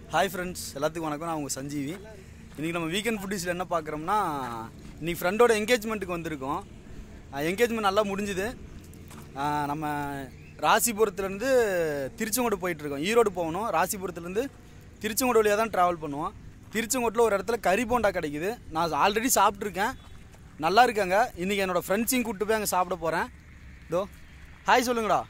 Hi friends எல்லாத்துக்கும் வணக்கம் நான் உங்கள் சஞ்சீவி இன்றைக்கி நம்ம வீக்கெண்ட் ஃபுட்டிஸில் என்ன பார்க்குறோம்னா இன்றைக்கி ஃப்ரெண்டோட என்கேஜ்மெண்ட்டுக்கு வந்திருக்கோம் என்கேஜ்மெண்ட் நல்லா முடிஞ்சுது ஆஹ் நம்ம ராசிபுரத்துலேருந்து திருச்செங்கோடு போயிட்டுருக்கோம் ஈரோடு போகணும் ராசிபுரத்துலேருந்து திருச்செங்கோடு வழியாக தான் ட்ராவல் பண்ணுவோம் திருச்செங்கோட்டில் ஒரு இடத்துல கறி போண்டா கிடைக்குது நான் ஆல்ரெடி சாப்பிட்ருக்கேன் நல்லா இருக்காங்க இன்றைக்கி என்னோடய ஃப்ரெண்ட்ஸையும் கூப்பிட்டு போய் அங்கே சாப்பிட போகிறேன் இதோ ஹாய் சொல்லுங்கடா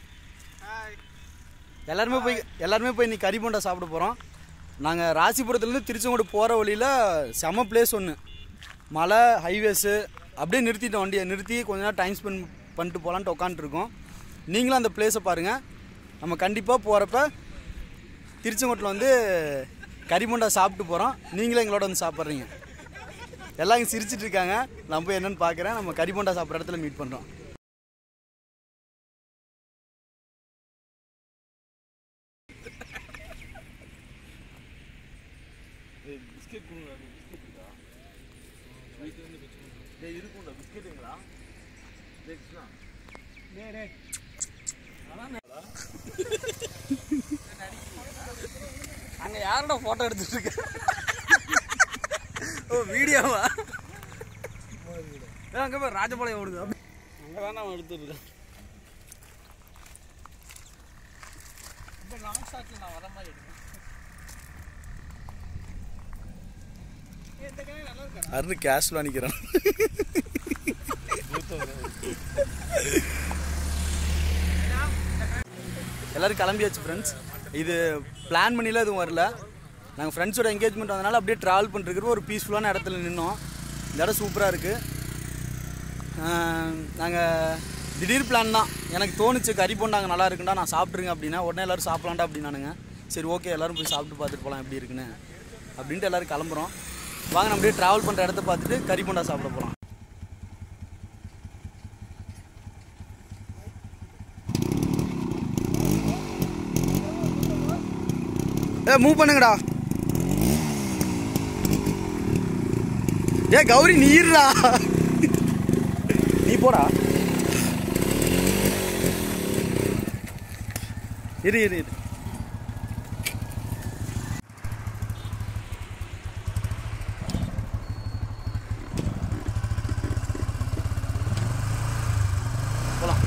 எல்லாருமே போய் எல்லாருமே போய் இன்னைக்கு கறி போண்டா சாப்பிட போகிறோம் நாங்கள் ராசிபுரத்துலேருந்து திருச்செங்கோடு போகிற வழியில் செம பிளேஸ் ஒன்று மலை ஹைவேஸு அப்படியே நிறுத்திட்டோம் வண்டியை நிறுத்தி கொஞ்ச நேரம் டைம் ஸ்பெண்ட் பண்ணிட்டு போகலான்ட்டு உட்காந்துருக்கோம் நீங்களும் அந்த பிளேஸை பாருங்கள் நம்ம கண்டிப்பாக போகிறப்ப திருச்செங்கோட்டில் வந்து கறி போண்டா சாப்பிட்டு போகிறோம் நீங்களும் எங்களோட வந்து சாப்பிட்றீங்க எல்லாம் இங்கே சிரிச்சிட்டு இருக்காங்க நான் போய் என்னன்னு பார்க்குறேன் நம்ம கறி போண்டா சாப்பிட்ற இடத்துல மீட் பண்ணுறோம் அங்க யாரோட போட்டோ எடுத்துட்டு இருக்க ஓ வீடியோவா அங்கே போய் ராஜபாளையம் ஓடுது அங்க தான் அவன் எடுத்துட்டு இருக்கான் ரொம்ப லாங் ஷாட்ல நான் வர மாதிரி எடுப்பேன் இந்த கை நல்லா இருக்கா அருந்து கேஷ்ல நிற்கிறேன் எல்லாரும் கிளம்பியாச்சு ஃப்ரெண்ட்ஸ் இது பிளான் பண்ணிலாம் எதுவும் வரல நாங்கள் ஃப்ரெண்ட்ஸோட என்கேஜ்மெண்ட் வந்தனால அப்படியே ட்ராவல் பண்ணிருக்கிற ஒரு பீஸ்ஃபுல்லான இடத்துல நின்னோம் இந்த இடம் சூப்பராக இருக்குது நாங்கள் திடீர் பிளான் தான் எனக்கு தோணுச்சு கறி போண்டாங்க நல்லா இருக்குண்டா நான் சாப்பிட்ருங்க அப்படின்னா உடனே எல்லோரும் சாப்பிட்லாண்டா அப்படின்னானுங்க சரி ஓகே எல்லோரும் போய் சாப்பிட்டு பார்த்துட்டு போகலாம் எப்படி இருக்குன்னு அப்படின்ட்டு எல்லோரும் கிளம்புறோம் வாங்க நம்ம அப்படியே ட்ராவல் பண்ணுற இடத்த பார்த்துட்டு கறி போண்டா சாப்பிட போகலாம் ஏ மூவ் பண்ணுங்கடா ஏ கௌரி நீர்டா நீ போடா இரு இரு இரு போலாம்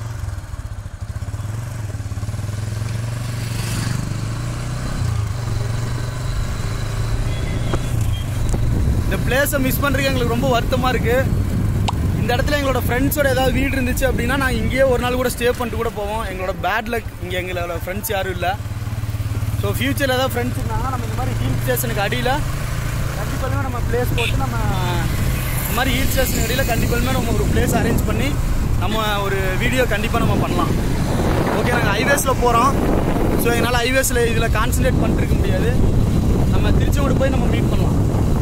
இந்த பிளேஸை மிஸ் பண்ணுறதுக்கு எங்களுக்கு ரொம்ப வருத்தமாக இருக்குது இந்த இடத்துல எங்களோட ஃப்ரெண்ட்ஸோட ஏதாவது வீடு இருந்துச்சு அப்படின்னா நான் இங்கேயே ஒரு நாள் கூட ஸ்டே பண்ணிட்டு கூட போவோம் எங்களோட பேட் லக் இங்கே எங்களோட ஃப்ரெண்ட்ஸ் யாரும் இல்லை ஸோ ஃப்யூச்சரில் ஏதாவது ஃப்ரெண்ட்ஸ் இருந்தாங்கன்னா நம்ம இந்த மாதிரி ஹில் ஸ்டேஷனுக்கு அடியில் கண்டிப்பாக நம்ம பிளேஸ் போட்டு நம்ம இந்த மாதிரி ஹில் ஸ்டேஷனுக்கு அடியில் கண்டிப்பாக நம்ம ஒரு பிளேஸ் அரேஞ்ச் பண்ணி நம்ம ஒரு வீடியோ கண்டிப்பாக நம்ம பண்ணலாம் ஓகே நாங்கள் ஹைவேஸில் போகிறோம் ஸோ என்னால் ஹைவேஸில் இதில் கான்சன்ட்ரேட் பண்ணிட்டு இருக்க முடியாது நம்ம திருச்செங்கோடு போய் நம்ம மீட் பண்ணலாம்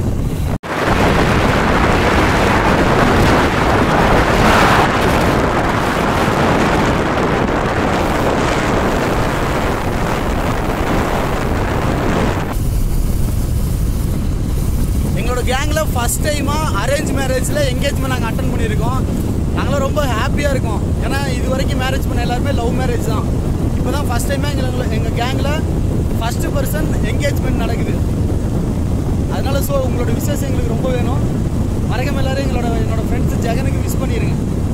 எங்களோட கேங்கில் ஃபஸ்ட் டைமாக அரேஞ்ச் மேரேஜில் என்கேஜ்மெண்ட் நாங்கள் அட்டன் பண்ணியிருக்கோம் நாங்களும் ரொம்ப ஹாப்பியாக இருக்கோம் ஏன்னா இது வரைக்கும் மேரேஜ் பண்ண எல்லாருமே லவ் மேரேஜ் தான் இப்போ தான் ஃபஸ்ட் டைமாக எங்களை எங்கள் கேங்கில் ஃபஸ்ட்டு பர்சன் என்கேஜ்மெண்ட் நடக்குது அதனால ஸோ உங்களோட விசேஷம் எங்களுக்கு ரொம்ப வேணும் மறக்காம எல்லாரும் எங்களோட என்னோட ஃப்ரெண்ட்ஸ் ஜெகனுக்கு விஷ் பண்ணிடுங்க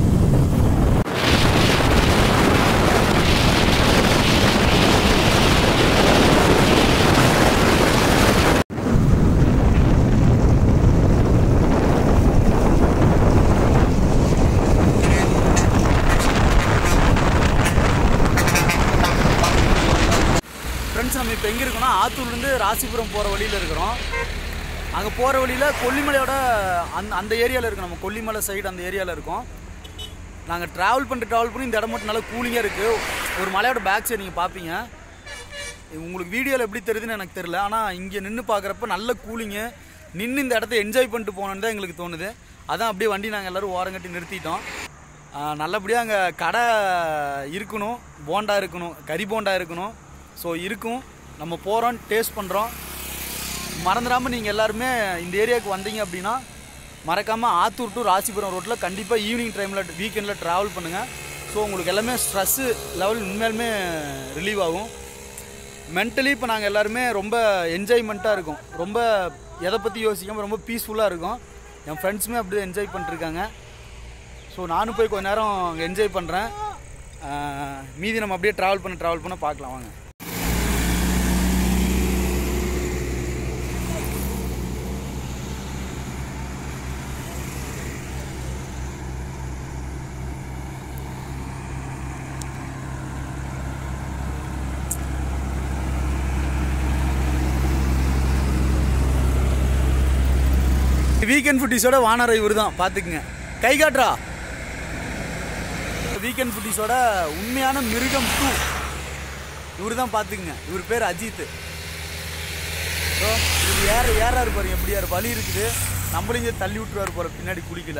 ஃப்ரெண்ட்ஸ் நம்ம இப்போ எங்கே இருக்கோம்னா ஆத்தூர்லேருந்து ராசிபுரம் போகிற வழியில் இருக்கிறோம் அங்கே போகிற வழியில் கொல்லிமலையோட அந்த அந்த ஏரியாவில் இருக்கோம் நம்ம கொல்லிமலை சைடு அந்த ஏரியாவில் இருக்கோம் நாங்கள் ட்ராவல் பண்ணிட்டு ட்ராவல் பண்ணி இந்த இடம் மட்டும் நல்லா கூலிங்காக இருக்குது ஒரு மலையோட பேக் சைடு நீங்கள் பார்ப்பீங்க உங்களுக்கு வீடியோவில் எப்படி தெரியுதுன்னு எனக்கு தெரில ஆனால் இங்கே நின்று பார்க்குறப்ப நல்ல கூலிங்கு நின்று இந்த இடத்த என்ஜாய் பண்ணிட்டு போகணுன்னு தான் எங்களுக்கு தோணுது அதான் அப்படியே வண்டி நாங்கள் எல்லோரும் ஓரங்கட்டி நிறுத்திட்டோம் நல்லபடியாக அங்கே கடை இருக்கணும் போண்டா இருக்கணும் கறி போண்டா இருக்கணும் ஸோ இருக்கும் நம்ம போகிறோம் டேஸ்ட் பண்ணுறோம் மறந்துடாமல் நீங்கள் எல்லாருமே இந்த ஏரியாவுக்கு வந்தீங்க அப்படின்னா மறக்காமல் ஆத்தூர் டு ராசிபுரம் ரோட்டில் கண்டிப்பாக ஈவினிங் டைமில் வீக்கெண்டில் ட்ராவல் பண்ணுங்கள் ஸோ உங்களுக்கு எல்லாமே ஸ்ட்ரெஸ்ஸு லெவல் உண்மையாலுமே ரிலீவ் ஆகும் மென்டலி இப்போ நாங்கள் எல்லாருமே ரொம்ப என்ஜாய்மெண்ட்டாக இருக்கோம் ரொம்ப எதை பற்றி யோசிக்காமல் ரொம்ப பீஸ்ஃபுல்லாக இருக்கும் என் ஃப்ரெண்ட்ஸுமே அப்படியே என்ஜாய் பண்ணிட்டுருக்காங்க ஸோ நானும் போய் கொஞ்ச நேரம் அங்கே என்ஜாய் பண்ணுறேன் மீதி நம்ம அப்படியே ட்ராவல் பண்ண ட்ராவல் பண்ண பார்க்கலாம் வாங்க வீக்கெண்ட் ஃபுட்டிஸோட வானர இவர் தான் பார்த்துக்குங்க கை காட்டுறா வீக்கெண்ட் ஃபுட்டிஸோட உண்மையான மிருகம் டூ இவர் தான் பார்த்துக்குங்க இவர் பேர் அஜித் ஸோ இது ஏற ஏறாரு பாருங்க எப்படி யார் வலி இருக்குது நம்மளும் இங்கே தள்ளி விட்டுருவாரு போற பின்னாடி குடிக்கல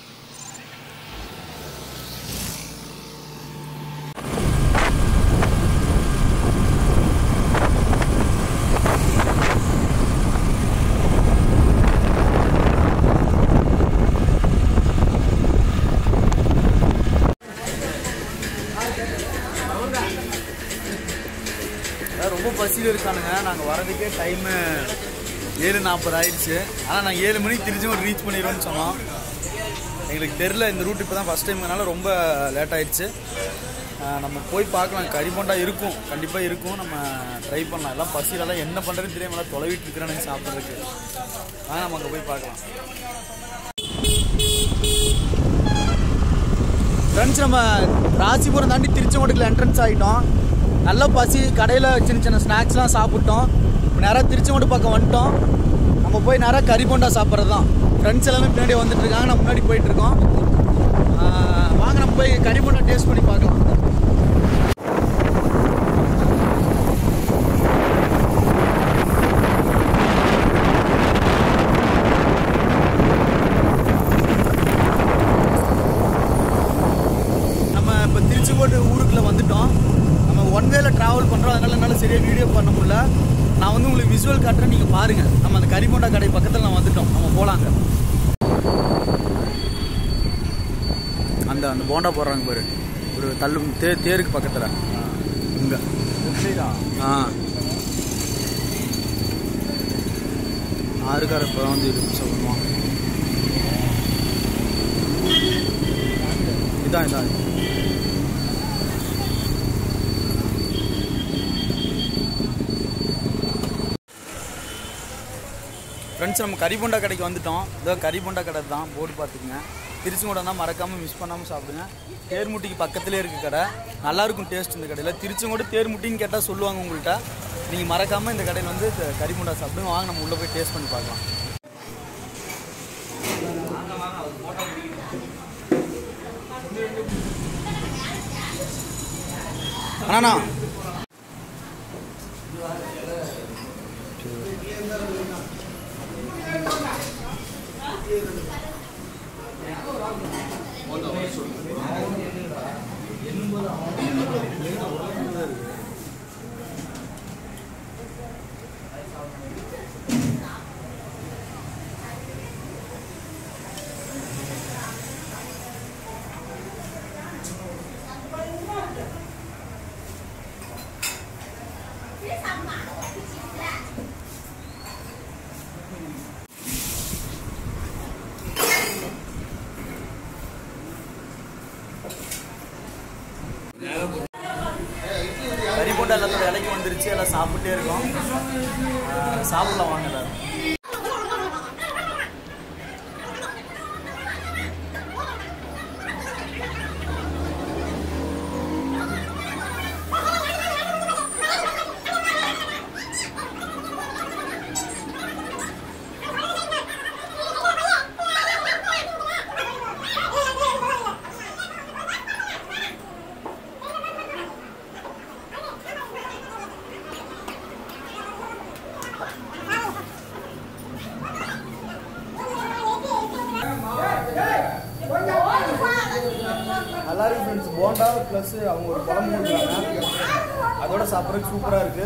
அதான் ரொம்ப பசியில் இருக்கானுங்க நாங்கள் வரதுக்கே டைமு ஏழு நாற்பது ஆயிடுச்சு ஆனால் நாங்கள் ஏழு மணிக்கு திருச்சி ரீச் பண்ணிடுவோம்னு சொன்னோம் எங்களுக்கு தெரில இந்த ரூட் இப்போ தான் ஃபஸ்ட் டைம்னால ரொம்ப லேட் ஆயிடுச்சு ஆஹ் நம்ம போய் பார்க்கலாம் கறிபோண்டா இருக்கும் கண்டிப்பாக இருக்கும் நம்ம ட்ரை பண்ணலாம் எல்லாம் பசியிலலாம் என்ன பண்ணுறதுன்னு தெரியாம எல்லாம் தொலைவிட்டு இருக்கிறானுங்க சாப்பிட்றதுக்கு ஆனால் நம்ம அங்கே போய் பார்க்கலாம் ஃப்ரெண்ட்ஸ் நம்ம ராசிபுரம் தாண்டி திருச்செங்கோட்டுக்குள்ள என்ட்ரன்ஸ் ஆகிட்டோம் நல்ல பசி கடையில் சின்ன சின்ன ஸ்நாக்ஸ்லாம் சாப்பிட்டோம் இப்போ நேராக திருச்செங்கோட்டு பக்கம் வந்துட்டோம் நம்ம போய் நேராக கறி போண்டா சாப்பிட்றது தான் ஃப்ரெண்ட்ஸ் எல்லாமே பின்னாடி வந்துட்டு இருக்காங்க நம்ம முன்னாடி போயிட்டு இருக்கோம் ஆஹ் வாங்க நம்ம போய் கறி போண்டா டேஸ்ட் பண்ணி பார்க்கலாம் நம்ம இப்போ திருச்செங்கோட்டு ஊருக்குள்ள வந்துட்டோம் நம்ம ஒன் வேல ட்ராவல் பண்ணுறோம் அதனால என்னால் சரியாக வீடியோ பண்ண முடியல நான் வந்து உங்களுக்கு விஷுவல் காட்டுறேன் நீங்கள் பாருங்கள் நம்ம அந்த கரிமோண்டா கடை பக்கத்தில் நம்ம வந்துட்டோம் நம்ம போகலாங்க அந்த அந்த போண்டா போடுறாங்க பாரு ஒரு தள்ளு தே தேருக்கு பக்கத்தில் இங்கே ஆ ஆறுக்கார இப்போ வந்து இருக்கு சொல்லுவோம் இதான் இதான் ஃப்ரெண்ட்ஸ் நம்ம கறிபொண்டா கடைக்கு வந்துட்டோம் இதோ கறிபொண்டா கடை தான் போர்டு பார்த்துக்குங்க திருச்செங்கோடு தான் மறக்காமல் மிஸ் பண்ணாமல் சாப்பிடுங்க தேர்முட்டிக்கு பக்கத்துலேயே இருக்குது கடை நல்லா இருக்கும் டேஸ்ட் இந்த கடையில் திருச்செங்கோடு தேர்முட்டின்னு கேட்டால் சொல்லுவாங்க உங்கள்கிட்ட நீங்கள் மறக்காமல் இந்த கடையில் வந்து த- கறிபொண்டா சாப்பிடுங்க வாங்க நம்ம உள்ளே போய் டேஸ்ட் பண்ணி பார்க்கலாம் அண்ணா கறி போட்டு எல்லாத்தோட இலைக்கு வந்துருச்சு எல்லாம் சாப்பிட்டே இருக்கோம் ஆஹ் சாப்பிடலாம் வாங்க எல்லாரும் எல்லாரும் ஃப்ரெண்ட்ஸ் போண்டா ப்ளஸ் அவங்க ஒரு குழம்பு கொடுக்குறாங்க அதோட சாப்பிட்றதுக்கு சூப்பராக இருக்குது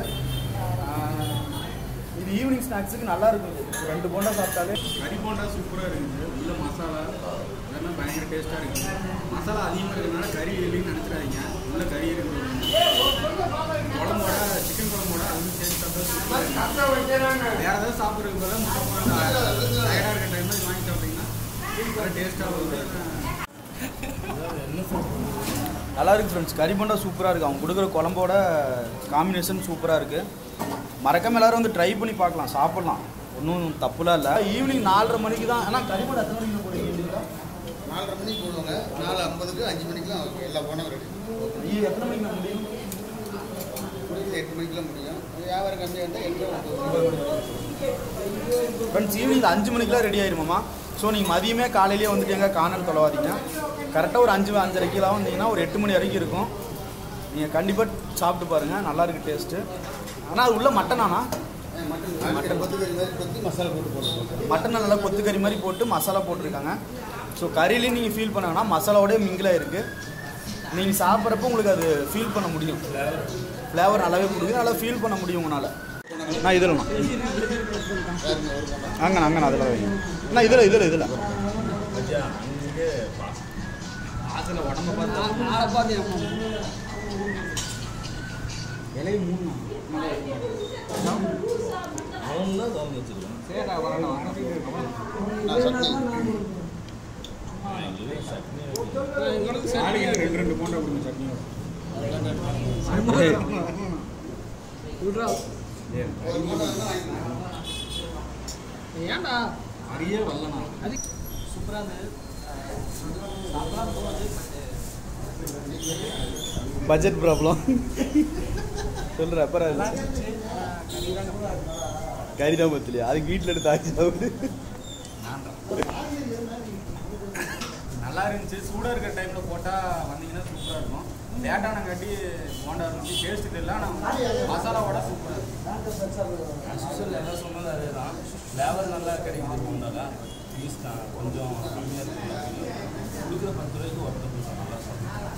இது ஈவினிங் ஸ்நாக்ஸுக்கு நல்லா இருக்கும் இது ஒரு ரெண்டு போண்டா சாப்பிட்டாலே கறி போண்டா சூப்பராக இருக்குது உள்ள மசாலா எல்லாமே பயங்கர டேஸ்ட்டாக இருக்குது மசாலா அதிகமாக இருக்கிறதுனால கறி இல்லைன்னு நினச்சிடாதீங்க உள்ள கறி இருக்குது குழம்போட சிக்கன் குழம்போட போகிறத டயர்டாக இருக்க டைமில் இது வாங்கி சாப்பிட்டீங்கன்னா நல்லா டேஸ்ட்டாக இருக்கும் நல்லா இருக்கு ஃப்ரெண்ட்ஸ் கறி போண்டா சூப்பராக இருக்குது அவங்க கொடுக்குற குழம்போட காம்பினேஷன் சூப்பராக இருக்குது மறக்காம எல்லாரும் வந்து ட்ரை பண்ணி பார்க்கலாம் சாப்பிட்லாம் ஒன்றும் தப்புலாம் இல்லை ஈவினிங் நாலரை மணிக்கு தான் ஆனால் கறி போண்டா எத்தனை மணிக்கு போடுவீங்க ஈவினிங்ல? நாலரை மணிக்கு போடுவாங்க நாலு ஐம்பதுக்கு அஞ்சு மணிக்கெலாம் எல்லா போனோம் ரெடி ஈ- எத்தனை மணிக்கு நான் முடியும் முடியல எட்டு மணிக்கெலாம் முடியும் வியாபாரம் கம்மியாக இருந்தால் எட்டு ஒன்பது ஃப்ரெண்ட்ஸ் ஈவினிங் அஞ்சு மணிக்கெலாம் ரெடி ஆயிருமாம்மா ஸோ நீங்கள் மதியமே காலையிலேயே வந்துட்டு எங்கே காணல் தொலைவாதீங்க கரெக்டாக ஒரு அஞ்சு அஞ்சரைக்கெல்லாம் வந்தீங்கன்னா ஒரு எட்டு மணி வரைக்கும் இருக்கும் நீங்கள் கண்டிப்பாக சாப்பிட்டு பாருங்கள் நல்லா இருக்கு டேஸ்ட்டு ஆனால் அது உள்ள மட்டனாண்ணா மட்டன் மட்டன் கொத்து கறி மாதிரி கொத்தி மசாலா போட்டு போடுவோம் மட்டன் நல்லா கொத்துக்கறி மாதிரி போட்டு மசாலா போட்டிருக்காங்க ஸோ கறியிலையும் நீங்கள் ஃபீல் பண்ணாங்கன்னா மசாலாவோடய மிங்கிளாக இருக்குது நீங்கள் சாப்பிட்றப்ப உங்களுக்கு அது ஃபீல் பண்ண முடியும் ஃப்ளேவர் நல்லாவே கொடுக்குது நல்லா ஃபீல் பண்ண முடியும் உங்களால் நான் இதில்ண்ணா அங்கண்ணா அங்கண்ணா அதில் வைங்க அண்ணா இதில் இதில் இதில் ஆசில் உடம்ப பார்த்தா இலையை மூணு சரிடா வரேன் நான் சட்னி நாளைக்கு ரெண்டு ரெண்டு போண்டா கொடுங்க சட்னியோட விட்றா ஏன்டா நிறைய வரலண்ணா அது சூப்பராக இருந்தது சாப்பிடலாம் போகுது பட்ஜெட் ப்ராப்ளம் சொல்கிற அப்புறம் கறி தான் பத்தலையா அதுக்கு வீட்டில் எடுத்து ஆக்கி சாப்பிடு நல்லா இருந்துச்சு சூடாக இருக்கிற டைமில் போட்டால் வந்தீங்கன்னா சூப்பராக இருக்கும் லேட்டானங்காட்டி போண்டா இருந்துச்சு டேஸ்ட் தெரியல ஆனால் மசாலாவோட சூப்பராக இருக்கும் அசுசல் எல்லாம் சொன்னது அதே தான் ஃப்ளேவர் நல்லா கிடைக்குது போண்டால பீஸ் தான் கொஞ்சம் கம்மியாக இருக்குது கொடுக்குற பத்து ரூபாய்க்கு ஒருத்தர் பீஸ் நல்லா சாப்பிடுவோம்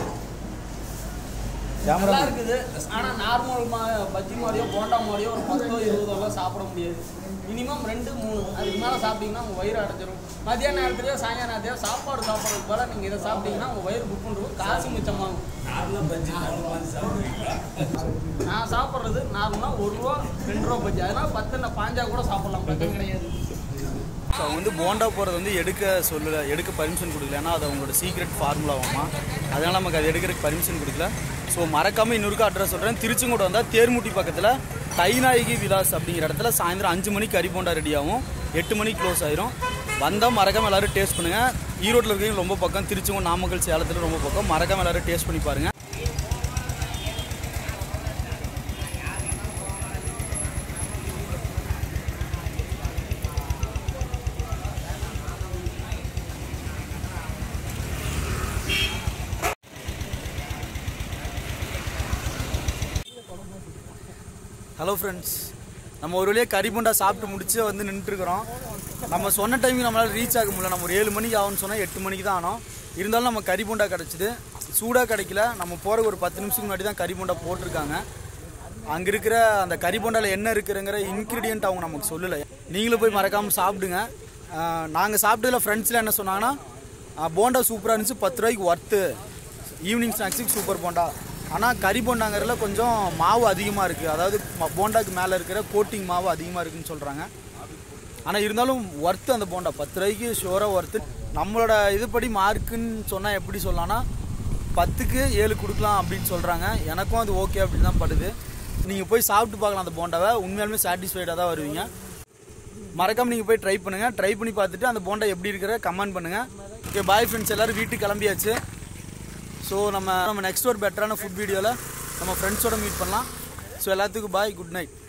கேமரா நல்லா இருக்குது ஆனால் நார்மல் மா பஜ்ஜி மாதிரியோ போண்டா மாதிரியோ ஒரு பத்தோ இருபதோலாம் சாப்பிட முடியாது மினிமம் ரெண்டு மூணு அதுக்கு மேலே சாப்பிட்டீங்கன்னா உங்கள் வயிறு அடைச்சிரும் மதியான நேரத்துலையோ சாயங்கால நேரத்தையோ சாப்பாடு சாப்பிட்றதுக்கு போல நீங்கள் இதை சாப்பிட்டீங்கன்னா உங்கள் வயிறு புக் பண்ணுறது காசு மிச்சமாகும் நார்மலாக பஜ்ஜி நாலு மாதிரி சாப்பிடுவீங்களா நான் சாப்பிட்றது நார்மலாக ஒரு ரூபா ரெண்டு ரூபா பஜ்ஜி அதனால் பத்து பாஞ்சா கூட சாப்பிட்லாம் பிரச்சனை கிடையாது ஸோ அவங்க வந்து போண்டா போகிறது வந்து எடுக்க சொல்லல எடுக்க பர்மிஷன் கொடுக்கல ஏன்னா அது அவங்களோட சீக்ரெட் ஃபார்முலாவாமா அதனால் நமக்கு அது எடுக்கிறதுக்கு பர்மிஷன் கொடுக்கல ஸோ மறக்காமல் இன்னொருக்கா அட்ரஸ் சொல்கிறேன் திருச்செங்கோடு வந்தால் தேர்முட்டி பக்கத்தில் தைநாயகி விலாஸ் அப்படிங்கிற இடத்துல சாயந்தரம் அஞ்சு மணிக்கு கறி போண்டா ரெடி ஆகும் எட்டு மணிக்கு க்ளோஸ் ஆயிரும் வந்தால் மறக்காமல் எல்லாரும் டேஸ்ட் பண்ணுங்கள் ஈரோட்டில் இருக்கவங்க ரொம்ப பக்கம் திருச்செங்கோடு நாமக்கல் சேலத்தில் ரொம்ப பக்கம் மறக்காமல் எல்லாரும் டேஸ்ட் பண்ணி பாருங்கள் ஹலோ ஃப்ரெண்ட்ஸ் நம்ம ஒரு வழியாக கறி போண்டா சாப்பிட்டு முடிச்சு வந்து நின்றுட்டுருக்குறோம் நம்ம சொன்ன டைமுக்கு நம்மளால் ரீச் ஆக முடியல நம்ம ஒரு ஏழு மணிக்கு ஆகும்னு சொன்னால் எட்டு மணிக்கு தான் ஆனோம் இருந்தாலும் நம்ம கறி போண்டா கிடச்சிது சூடாக கிடைக்கல நம்ம போகிற ஒரு பத்து நிமிஷத்துக்கு முன்னாடி தான் கறி போண்டா போட்டிருக்காங்க அங்கே இருக்கிற அந்த கறி போண்டாவில் என்ன இருக்குதுங்கிற இன்க்ரீடியன்ட் அவங்க நமக்கு சொல்லலை நீங்களும் போய் மறக்காமல் சாப்பிடுங்க நாங்கள் சாப்பிட்டதில் ஃப்ரெண்ட்ஸில் என்ன சொன்னாங்கன்னா ஆஹ், போண்டா சூப்பராக இருந்துச்சு பத்து ரூபாய்க்கு ஒர்த்து ஈவினிங் ஸ்நாக்ஸுக்கு சூப்பர் போண்டா ஆனால் கறி போண்டாங்கிறதுல கொஞ்சம் மாவு அதிகமாக இருக்குது அதாவது ம- போண்டாக்கு மேலே இருக்கிற கோட்டிங் மாவு அதிகமாக இருக்குன்னு சொல்கிறாங்க ஆனால் இருந்தாலும் ஒர்த்து அந்த போண்டா பத்து ரூபாய்க்கு ஷுவராக ஒர்த்து நம்மளோட இதுபடி மார்க்குன்னு சொன்னால் எப்படி சொல்லலாம்னா பத்துக்கு ஏழு கொடுக்கலாம் அப்படின்னு சொல்கிறாங்க எனக்கும் அது ஓகே அப்படின்னு தான் படுது நீங்கள் போய் சாப்பிட்டு பார்க்கலாம் அந்த போண்டாவை உண்மையாலுமே சாட்டிஸ்ஃபைடாக தான் வருவீங்க மறக்காம நீங்கள் போய் ட்ரை பண்ணுங்கள் ட்ரை பண்ணி பார்த்துட்டு அந்த போண்டா எப்படி இருக்கிற கமெண்ட் பண்ணுங்கள் ஓகே பாய் ஃப்ரெண்ட்ஸ் எல்லோரும் வீட்டுக்கு கிளம்பியாச்சு ஸோ நம்ம நம்ம நெக்ஸ்ட் ஒரு பெட்டரான ஃபுட் வீடியோவில் நம்ம ஃப்ரெண்ட்ஸோட மீட் பண்ணலாம் ஸோ எல்லாத்துக்கும் பாய் குட் நைட்